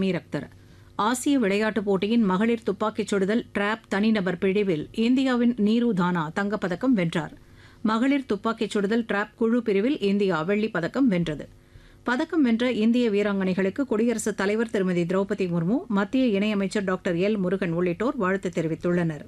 சமீர் அக்தர் ஆசிய விளையாட்டுப் போட்டியின் மகளிர் துப்பாக்கிச் சுடுதல் டிராப் தனிநபர் பிரிவில் இந்தியாவின் நீரு தானா தங்கப்பதக்கம் வென்றார் மகளிர் துப்பாக்கிச் சுடுதல் டிராப் குழு பிரிவில் இந்தியா வெள்ளிப் பதக்கம் வென்றது பதக்கம் வென்ற இந்திய வீராங்கனைகளுக்கு குடியரசுத் தலைவர் திருமதி திரௌபதி முர்மு மத்திய இணையமைச்சர் டாக்டர் எல் முருகன் உள்ளிட்டோர் வாழ்த்து தெரிவித்துள்ளனர்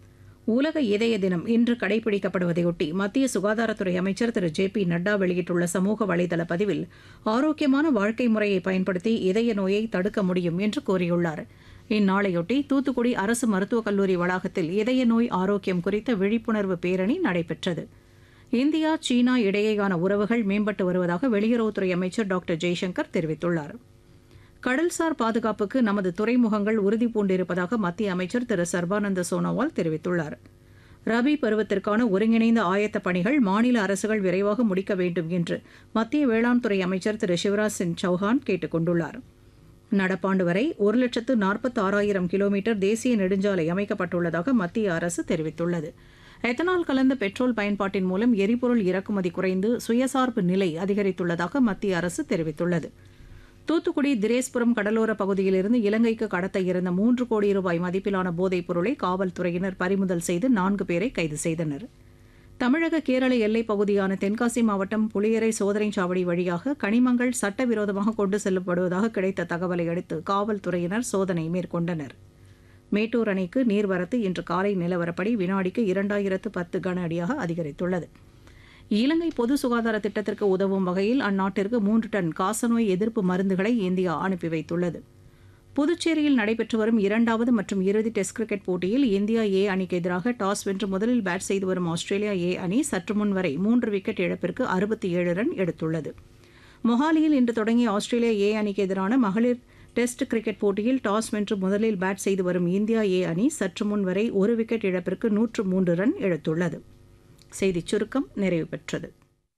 உலக இதய தினம் இன்று கடைபிடிக்கப்படுவதையொட்டி மத்திய சுகாதாரத்துறை அமைச்சர் திரு ஜே பி நட்டா வெளியிட்டுள்ள சமூக வலைதள பதிவில் ஆரோக்கியமான வாழ்க்கை முறையை பயன்படுத்தி இதய நோயை தடுக்க முடியும் என்று கூறியுள்ளார் இந்நாளையொட்டி தூத்துக்குடி அரசு மருத்துவக் கல்லூரி வளாகத்தில் இதய நோய் ஆரோக்கியம் குறித்த விழிப்புணர்வு பேரணி நடைபெற்றது இந்தியா சீனா இடையேயான உறவுகள் மேம்பட்டு வருவதாக வெளியுறவுத்துறை அமைச்சர் டாக்டர் ஜெய்சங்கர் தெரிவித்துள்ளார் கடல்சார் பாதுகாப்புக்கு நமது துறைமுகங்கள் உறுதி பூண்டிருப்பதாக மத்திய அமைச்சர் திரு சர்பானந்த சோனோவால் தெரிவித்துள்ளார் ரபி பருவத்திற்கான ஒருங்கிணைந்த ஆயத்த பணிகள் மாநில அரசுகள் விரைவாக முடிக்க வேண்டும் என்று மத்திய வேளாண் துறை அமைச்சர் திரு சிவராஜ் சிங் சௌஹான் கேட்டுக் கொண்டுள்ளார் நடப்பாண்டு வரை ஒரு லட்சத்து நாற்பத்தி ஆறாயிரம் கிலோமீட்டர் தேசிய நெடுஞ்சாலை அமைக்கப்பட்டுள்ளதாக மத்திய அரசு தெரிவித்துள்ளது எத்தனால் கலந்த பெட்ரோல் பயன்பாட்டின் மூலம் எரிபொருள் இறக்குமதி குறைந்து சுயசார்பு நிலை அதிகரித்துள்ளதாக மத்திய அரசு தெரிவித்துள்ளது தூத்துக்குடி திரேஸ்புரம் கடலோர பகுதியிலிருந்து இலங்கைக்கு கடத்த இருந்த மூன்று கோடி ரூபாய் மதிப்பிலான போதைப் பொருளை காவல்துறையினர் பறிமுதல் செய்து நான்கு பேரை கைது செய்தனர் தமிழக கேரள எல்லைப் பகுதியான தென்காசி மாவட்டம் புளியரை சோதனைச் சாவடி வழியாக கனிமங்கள் சட்டவிரோதமாக கொண்டு செல்லப்படுவதாக கிடைத்த தகவலை அடுத்து காவல்துறையினர் சோதனை மேற்கொண்டனர் மேட்டூர் அணைக்கு நீர்வரத்து இன்று காலை நிலவரப்படி வினாடிக்கு இரண்டாயிரத்து பத்து கன அடியாக அதிகரித்துள்ளது இலங்கை பொது சுகாதார திட்டத்திற்கு உதவும் வகையில் அந்நாட்டிற்கு மூன்று டன் காசநோய் எதிர்ப்பு மருந்துகளை இந்தியா அனுப்பி வைத்துள்ளது புதுச்சேரியில் நடைபெற்று வரும் இரண்டாவது மற்றும் இறுதி டெஸ்ட் கிரிக்கெட் போட்டியில் இந்தியா ஏ அணிக்கு எதிராக டாஸ் வென்று முதலில் பேட் செய்து வரும் ஆஸ்திரேலியா ஏ அணி சற்று முன் வரை மூன்று விக்கெட் இழப்பிற்கு அறுபத்தி ஏழு ரன் எடுத்துள்ளது மொஹாலியில் இன்று தொடங்கிய ஆஸ்திரேலியா ஏ அணிக்கு எதிரான மகளிர் டெஸ்ட் கிரிக்கெட் போட்டியில் டாஸ் வென்று முதலில் பேட் செய்து வரும் இந்தியா ஏ அணி சற்று முன் வரை ஒரு விக்கெட் இழப்பிற்கு நூற்று மூன்று ரன் எடுத்துள்ளது செய்திச் சுருக்கம் நிறைவு பெற்றது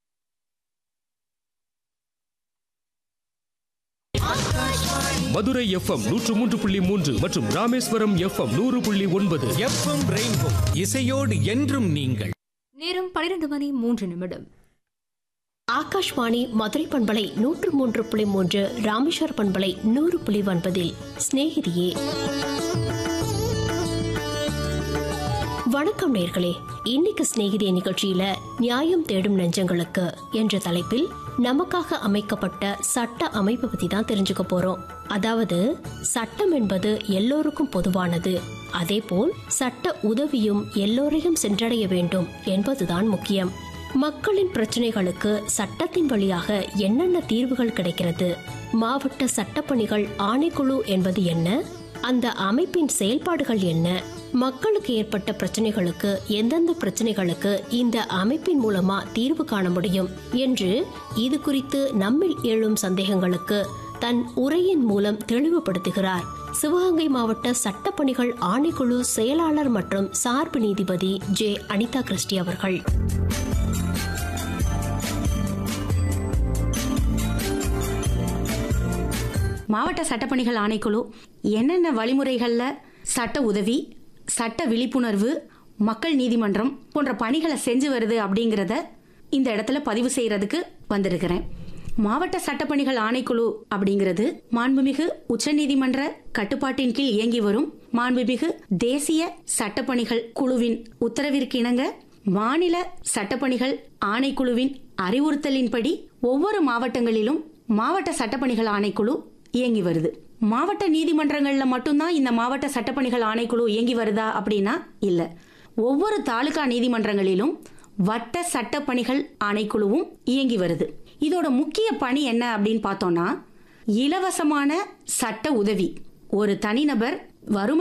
மதுரை எஃப்எம் நூற்று மூன்று புள்ளி மூன்று மற்றும் ராமேஸ்வரம் எஃப்எம் நூறு புள்ளி ஒன்பது எஃப்எம் ரெயின்போ இசையோடு என்றும் நீங்கள் நேரம் பன்னிரண்டு மணி மூன்று நிமிடம் ஆகாஷ்வாணி மதுரை பண்பலை நூற்று மூன்று புள்ளி மூன்று ராமேஸ்வர பண்பலை நூறு புள்ளி ஒன்பதில் சிநேகிதியே வணக்கம் நேர்களே இன்னைக்கு சிநேகிதிய நிகழ்ச்சியில நியாயம் தேடும் நெஞ்சங்களுக்கு என்ற தலைப்பில் நமக்காக அமைக்கப்பட்ட சட்ட அமைப்பு பத்தி தான் தெரிஞ்சுக்க போறோம் அதாவது சட்டம் என்பது எல்லோருக்கும் பொதுவானது அதேபோல் சட்ட உதவியும் எல்லோரையும் சென்றடைய வேண்டும் என்பதுதான் முக்கியம் மக்களின் பிரச்சனைகளுக்கு சட்டத்தின் வழியாக என்னென்ன தீர்வுகள் கிடைக்கிறது மாவட்ட சட்டப்பணிகள் ஆணைக்குழு என்பது என்ன அந்த அமைப்பின் செயல்பாடுகள் என்ன மக்களுக்கு ஏற்பட்ட பிரச்சனைகளுக்கு எந்தெந்த பிரச்சனைகளுக்கு இந்த அமைப்பின் மூலமா தீர்வு காண முடியும் என்று இது குறித்து நம்மில் எழும் சந்தேகங்களுக்கு தன் உரையின் மூலம் தெளிவுபடுத்துகிறார் சிவகங்கை மாவட்ட சட்டப்பணிகள் ஆணைக்குழு செயலாளர் மற்றும் சார்பு நீதிபதி ஜே அனிதா கிறிஸ்டி அவர்கள் மாவட்ட சட்டப்பணிகள் ஆணைக்குழு என்னென்ன வழிமுறைகளில் சட்ட உதவி சட்ட விழிப்புணர்வு மக்கள் நீதிமன்றம் போன்ற பணிகளை செஞ்சு வருது அப்படிங்கிறத இந்த இடத்துல பதிவு செய்யறதுக்கு வந்திருக்கிறேன் மாவட்ட சட்டப்பணிகள் ஆணைக்குழு அப்படிங்கிறது மாண்புமிகு உச்சநீதிமன்ற கட்டுப்பாட்டின் கீழ் இயங்கி வரும் மாண்புமிகு தேசிய சட்டப்பணிகள் குழுவின் உத்தரவிற்கு இணங்க மாநில சட்டப்பணிகள் ஆணைக்குழுவின் அறிவுறுத்தலின்படி ஒவ்வொரு மாவட்டங்களிலும் மாவட்ட சட்டப்பணிகள் ஆணைக்குழு இயங்கி வருது மாவட்ட நீதிமன்றங்கள்ல மட்டும்தான் இந்த மாவட்ட சட்டப்பணிகள் ஆணைக்குழு இயங்கி வருதா அப்படின்னா இல்ல ஒவ்வொரு தாலுகா நீதிமன்றங்களிலும் வட்ட சட்டப்பணிகள் ஆணைக்குழுவும் இயங்கி வருது இதோட முக்கிய பணி என்ன அப்படின்னு பார்த்தோம்னா இலவசமான சட்ட உதவி ஒரு தனிநபர் வறுமை